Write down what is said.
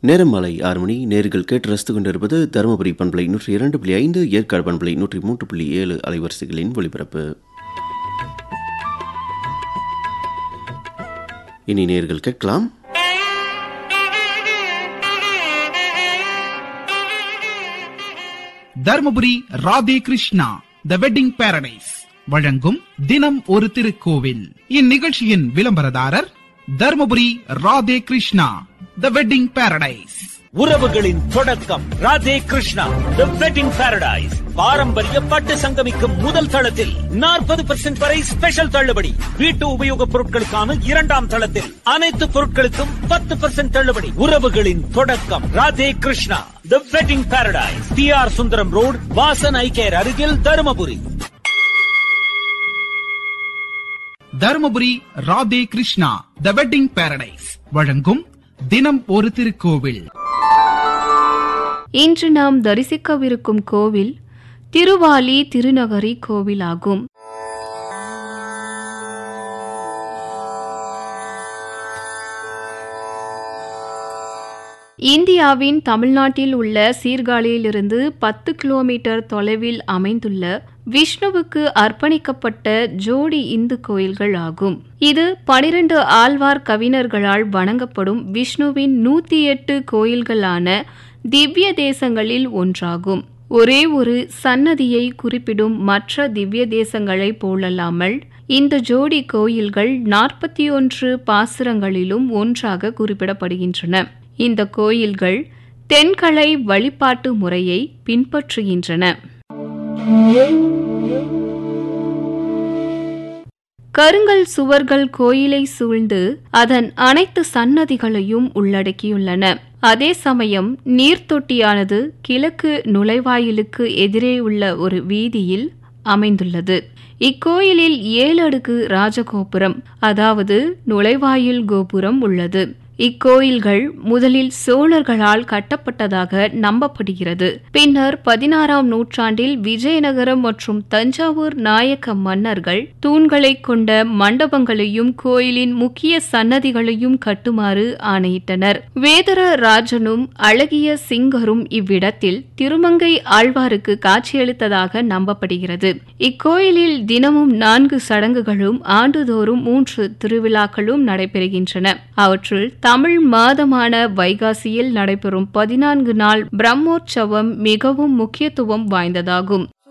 நேரம் மாலை ஆறு மணி நேர்கள் கேட்டு ரசித்துக் கொண்டிருப்பது தருமபுரி பண்பலை நூற்றி இரண்டு புள்ளி ஐந்து ஏற்காடு பண்பலை நூற்றி மூன்று புள்ளி ஏழு அலைவரிசைகளின் ஒளிபரப்பு இனி நேர்கள் கேட்கலாம் Dharmapuri Radhe Krishna the wedding paradise வழங்கும் தினம் ஒரு திருக்கோவில் இந்நிகழ்ச்சியின் விளம்பரதாரர் Dharmapuri Radhe Krishna the wedding paradise உறவுகளின் தொடக்கம் Radhe Krishna the wedding paradise பாரம்பரிய பட்டு சங்கமிக்கும் முதல் தளத்தில் நாற்பது பெர்சென்ட் வரை ஸ்பெஷல் தள்ளுபடி வீட்டு உபயோகப் பொருட்களுக்கான இரண்டாம் தளத்தில் அனைத்து பொருட்களுக்கும் பத்து பெர்சென்ட் தள்ளுபடி உறவுகளின் தொடக்கம் Radhe Krishna the wedding paradise T R Sundaram road Vasan eyecare அருகில் Dharmapuri Dharmapuri Radhe Krishna the wedding paradise வழங்கும் தினம் ஒரு திருக்கோவில் இன்று நாம் தரிசிக்கவிருக்கும் கோவில் திருவாலி திருநகரி கோவிலாகும் இந்தியாவின் தமிழ்நாட்டில் உள்ள சீர்காழியிலிருந்து பத்து கிலோமீட்டர் தொலைவில் அமைந்துள்ள விஷ்ணுவுக்கு அர்ப்பணிக்கப்பட்ட ஜோடி இந்து கோயில்கள் ஆகும் இது பனிரெண்டு ஆழ்வார் கவிஞர்களால் வணங்கப்படும் விஷ்ணுவின் நூத்தி எட்டு கோயில்களான திவ்ய தேசங்களில் ஒன்றாகும் ஒரே ஒரு சன்னதியை குறிப்பிடும் மற்ற திவ்ய தேசங்களைப் போலல்லாமல் இந்த ஜோடி கோயில்கள் நாற்பத்தி ஒன்று பாசுரங்களிலும் ஒன்றாக குறிப்பிடப்படுகின்றன இந்த கோயில்கள் தென்கலை வழிபாட்டு முறையை பின்பற்றுகின்றன கருங்கல் சுவர்கள் கோயிலை சூழ்ந்து அதன் அனைத்து சன்னதிகளையும் உள்ளடக்கியுள்ளன அதே சமயம் நீர்த்தொட்டியானது கிழக்கு நுழைவாயிலுக்கு எதிரே உள்ள ஒரு வீதியில் அமைந்துள்ளது இக்கோயிலில் ஏழு அடுக்கு ராஜகோபுரம் அதாவது நுழைவாயில் கோபுரம் உள்ளது இக்கோயில்கள் முதலில் சோழர்களால் கட்டப்பட்டதாக நம்பப்படுகிறது பின்னர் பதினாறாம் நூற்றாண்டில் விஜயநகரம் மற்றும் தஞ்சாவூர் நாயக்க மன்னர்கள் தூண்களை கொண்ட மண்டபங்களையும் கோயிலின் முக்கிய சன்னதிகளையும் கட்டுமாறு ஆணையிட்டனர் வேதர ராஜனும் அழகிய சிங்கரும் இவ்விடத்தில் திருமங்கை ஆழ்வாருக்கு காட்சியளித்ததாக நம்பப்படுகிறது இக்கோயிலில் தினமும் நான்கு சடங்குகளும் ஆண்டுதோறும் மூன்று திருவிழாக்களும் நடைபெறுகின்றன அவற்றுள் தமிழ் மாதமான வைகாசியில் நடைபெறும் பதினான்கு நாள் பிரம்மோற்சவம் மிகவும் முக்கியத்துவம் வாய்ந்ததாகும்